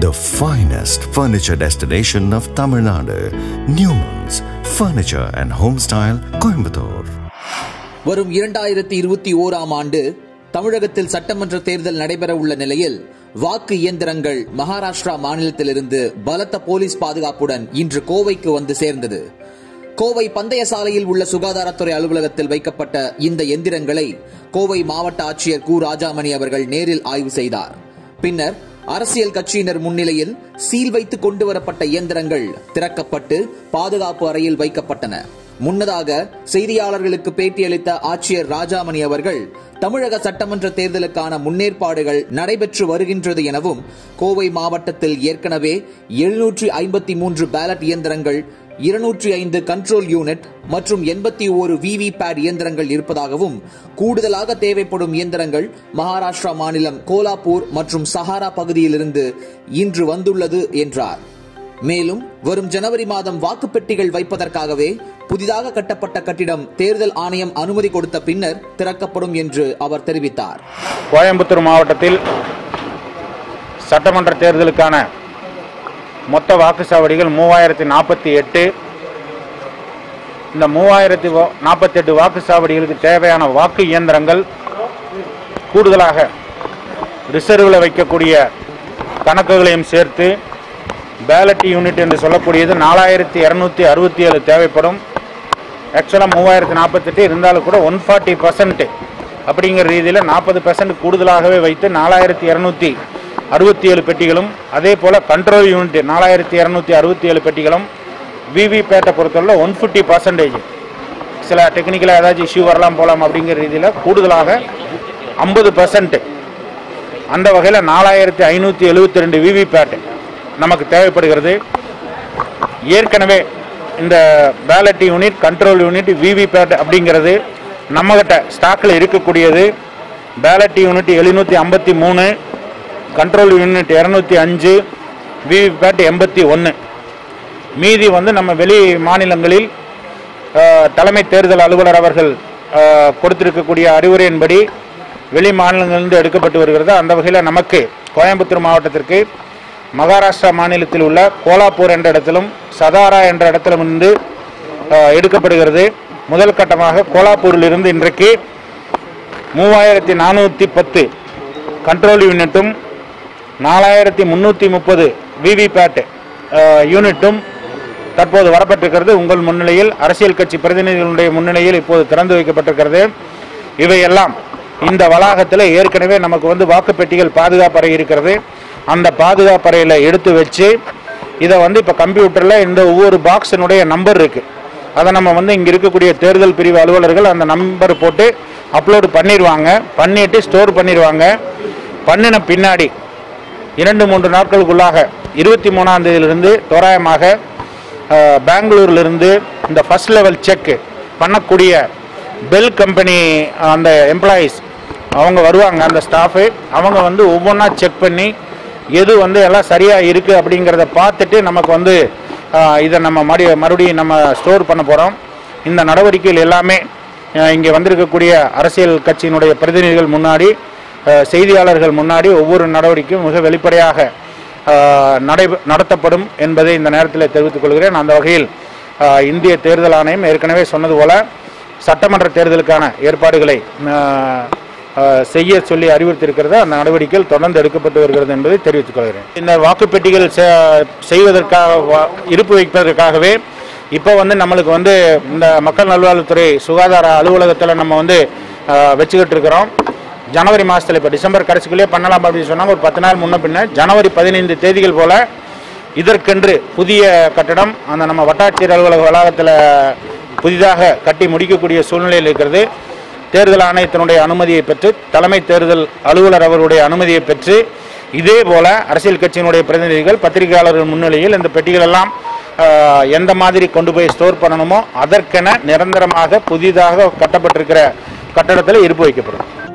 the finest furniture destination of Tamil Nadu, Newman's Furniture and Homestyle, Coimbatore. வரும் இரண்டாயிரத்தி இருபத்தி ஓராம் ஆண்டு தமிழகத்தில் சட்டமன்ற தேர்தல் நடைபெற உள்ள நிலையில் வாக்கு இயந்திரங்கள் மகாராஷ்டிரா மாநிலத்திலிருந்து பலத்த போலீஸ் பாதுகாப்புடன் இன்று கோவைக்கு வந்து சேர்ந்தது கோவை பந்தய சாலையில் உள்ள சுகாதாரத்துறை அலுவலகத்தில் வைக்கப்பட்ட இந்த எந்திரங்களை கோவை மாவட்ட ஆட்சியர் கு ராஜாமணி அவர்கள் நேரில் ஆய்வு செய்தார் பின்னர் அரசியல் கட்சியினர் முன்னிலையில் சீல் வைத்து கொண்டு வரப்பட்ட இயந்திரங்கள் திறக்கப்பட்டு பாதுகாப்பு அறையில் வைக்கப்பட்டன முன்னதாக செய்தியாளர்களுக்கு பேட்டியளித்த ஆட்சியர் ராஜாமணி அவர்கள் தமிழக சட்டமன்ற தேர்தலுக்கான முன்னேற்பாடுகள் நடைபெற்று வருகின்றது எனவும் கோவை மாவட்டத்தில் ஏற்கனவே எழுநூற்றி ஐம்பத்தி மூன்று பேலட் இயந்திரங்கள் இருநூற்றி ஐந்து கண்ட்ரோல் யூனிட் மற்றும் எண்பத்தி ஒரு விவி பேட் இயந்திரங்கள் இருப்பதாகவும் கூடுதலாக தேவைப்படும் இயந்திரங்கள் மகாராஷ்டிரா மாநிலம் கோலாப்பூர் மற்றும் சஹாரா பகுதியிலிருந்து இன்று வந்துள்ளது என்றார் மேலும் வரும் ஜனவரி மாதம் வாக்குப்பெட்டிகள் வைப்பதற்காகவே புதிதாக கட்டப்பட்ட கட்டிடம் தேர்தல் ஆணையம் அனுமதி கொடுத்த பின்னர் திறக்கப்படும் என்று அவர் தெரிவித்தார் கோயம்புத்தூர் மாவட்டத்தில் சட்டமன்ற தேர்தலுக்கான மொத்த வாக்குச்சாவடிகள் மூவாயிரத்தி நாற்பத்தி எட்டு இந்த மூவாயிரத்தி நாற்பத்தெட்டு வாக்குச்சாவடிகளுக்கு தேவையான வாக்கு இயந்திரங்கள் கூடுதலாக ரிசர்வில் வைக்கக்கூடிய கணக்குகளையும் சேர்த்து பேலட் யூனிட் என்று சொல்லக்கூடியது நாலாயிரத்தி இரநூத்தி அறுபத்தி ஏழு தேவைப்படும் ஆக்சுவலாக மூவாயிரத்தி நாற்பத்தெட்டு இருந்தாலும் கூட ஒன் ஃபார்ட்டி பர்சன்ட் அப்படிங்கிற ரீதியில் நாற்பது பர்சன்ட் கூடுதலாகவே வைத்து நாலாயிரத்தி இரநூத்தி அறுபத்தி ஏழு பெட்டிகளும் அதே போல் கண்ட்ரோல் யூனிட் நாலாயிரத்தி இரநூத்தி அறுபத்தி ஏழு பெட்டிகளும் விவிபேட்டை பொறுத்தவரை ஒன் ஃபிஃப்டி பர்சன்டேஜ் சில டெக்னிக்கலாக ஏதாச்சும் இஷ்யூ வரலாம் போகலாம் அப்படிங்கிற ரீதியில் கூடுதலாக ஐம்பது பர்சன்ட் அந்த வகையில் நாலாயிரத்தி ஐநூற்றி எழுபத்தி ரெண்டு விவிபேட் நமக்கு தேவைப்படுகிறது ஏற்கனவே இந்த ballot unit control unit VVPAT அப்படிங்கிறது நம்மகிட்ட ஸ்டாக்கில் இருக்கக்கூடியது பேலட் யூனிட் எழுநூற்றி ஐம்பத்தி மூணு கண்ட்ரோல் யூனிட் இரநூத்தி அஞ்சு விவிபேட் எண்பத்தி ஒன்று மீதி வந்து நம்ம வெளி மாநிலங்களில் அஹ், தலைமை தேர்தல் அலுவலர் அவர்கள் அஹ், கொடுத்திருக்கக்கூடிய அறிவுரையின்படி வெளி மாநிலங்களிலிருந்து எடுக்கப்பட்டு வருகிறது அந்த வகையில் நமக்கு கோயம்புத்தூர் மாவட்டத்திற்கு மகாராஷ்டிரா மாநிலத்தில் உள்ள கோலாப்பூர் என்ற இடத்திலும் சதாரா என்ற இடத்திலும் இருந்து அஹ், எடுக்கப்படுகிறது முதல் கட்டமாக கோலாப்பூரிலிருந்து இன்றைக்கு மூவாயிரத்தி நானூற்றி பத்து கண்ட்ரோல் யூனிட்டும் நாலாயிரத்தி முந்நூற்றி முப்பது விவிபேட் யூனிட்டும் தற்போது வரப்பட்டிருக்கிறது உங்கள் முன்னிலையில் அரசியல் கட்சி பிரதிநிதிகளுடைய முன்னிலையில் இப்போது திறந்து வைக்கப்பட்டிருக்கிறது இவையெல்லாம் இந்த வளாகத்தில் ஏற்கனவே நமக்கு வந்து வாக்குப்பெட்டிகள் பாதுகாப்பு அறை இருக்கிறது அந்த பாதுகாப்பு அறையில் எடுத்து வச்சு இதை வந்து இப்போ கம்ப்யூட்டரில் இந்த ஒவ்வொரு பாக்ஸினுடைய நம்பர் இருக்குது அதை நம்ம வந்து இங்கே இருக்கக்கூடிய தேர்தல் பிரிவு அலுவலர்கள் அந்த நம்பர் போட்டு அப்லோடு பண்ணிடுவாங்க பண்ணிட்டு ஸ்டோர் பண்ணிடுவாங்க பண்ணின பின்னாடி இரண்டு மூன்று நாட்களுக்குள்ளாக இருபத்தி மூணாம் தேதியிலிருந்து தோராயமாக அஹ், பெங்களூரிலிருந்து இந்த ஃபர்ஸ்ட் லெவல் செக் பண்ணக்கூடிய பெல் கம்பெனி அந்த எம்ப்ளாயீஸ் அவங்க வருவாங்க அந்த ஸ்டாஃபு அவங்க வந்து ஒவ்வொன்றா செக் பண்ணி எது வந்து எல்லாம் சரியாக இருக்குது அப்படிங்கிறத பார்த்துட்டு நமக்கு வந்து அஹ், இதை நம்ம மறு மறுபடியும் நம்ம ஸ்டோர் பண்ண போகிறோம் இந்த நடவடிக்கைகள் எல்லாமே அஹ், இங்கே வந்திருக்கக்கூடிய அரசியல் கட்சியினுடைய பிரதிநிதிகள் முன்னாடி அஹ், செய்தியாளர்கள் முன்னாடி ஒவ்வொரு நடவடிக்கையும் மிக வெளிப்படையாக அஹ், நடை நடத்தப்படும் என்பதை இந்த நேரத்தில் தெரிவித்துக் கொள்கிறேன் அந்த வகையில் அஹ், இந்திய தேர்தல் ஆணையம் ஏற்கனவே சொன்னது போல சட்டமன்ற தேர்தலுக்கான ஏற்பாடுகளை அஹ், அஹ், செய்ய சொல்லி அறிவுறுத்தியிருக்கிறது அந்த நடவடிக்கைகள் தொடர்ந்து எடுக்கப்பட்டு வருகிறது என்பதை தெரிவித்துக் கொள்கிறேன் இந்த வாக்குப்பெட்டிகள் செ- செய்வதற்காக வா- இருப்பு வைப்பதற்காகவே இப்போ வந்து நம்மளுக்கு வந்து இந்த மக்கள் நல்வாழ்வுத்துறை சுகாதார அலுவலகத்தில் நம்ம வந்து அஹ், வச்சுக்கிட்டு இருக்கிறோம் ஜனவரி மாதத்தில் இப்போ டிசம்பர் கடைசிக்குள்ளே பண்ணலாம் அப்படின்னு சொன்னாங்க ஒரு பத்து நாள் முன்ன பின்ன ஜனவரி பதினைந்து தேதிகள் போல் இதற்கென்று புதிய கட்டடம் அந்த நம்ம வட்டாட்சியர் அலுவலக வளாகத்தில் புதிதாக கட்டி முடிக்கக்கூடிய சூழ்நிலையில் இருக்கிறது தேர்தல் ஆணையத்தினுடைய அனுமதியை பெற்று தலைமை தேர்தல் அலுவலர் அவருடைய அனுமதியை பெற்று இதே போல அரசியல் கட்சியினுடைய பிரதிநிதிகள் பத்திரிகையாளர்கள் முன்னிலையில் இந்த பெட்டிகள் எல்லாம் ஆஹ், எந்த மாதிரி கொண்டு போய் ஸ்டோர் பண்ணணுமோ அதற்கென நிரந்தரமாக புதிதாக கட்டப்பட்டிருக்கிற கட்டடத்தில் இருப்பு வைக்கப்படும்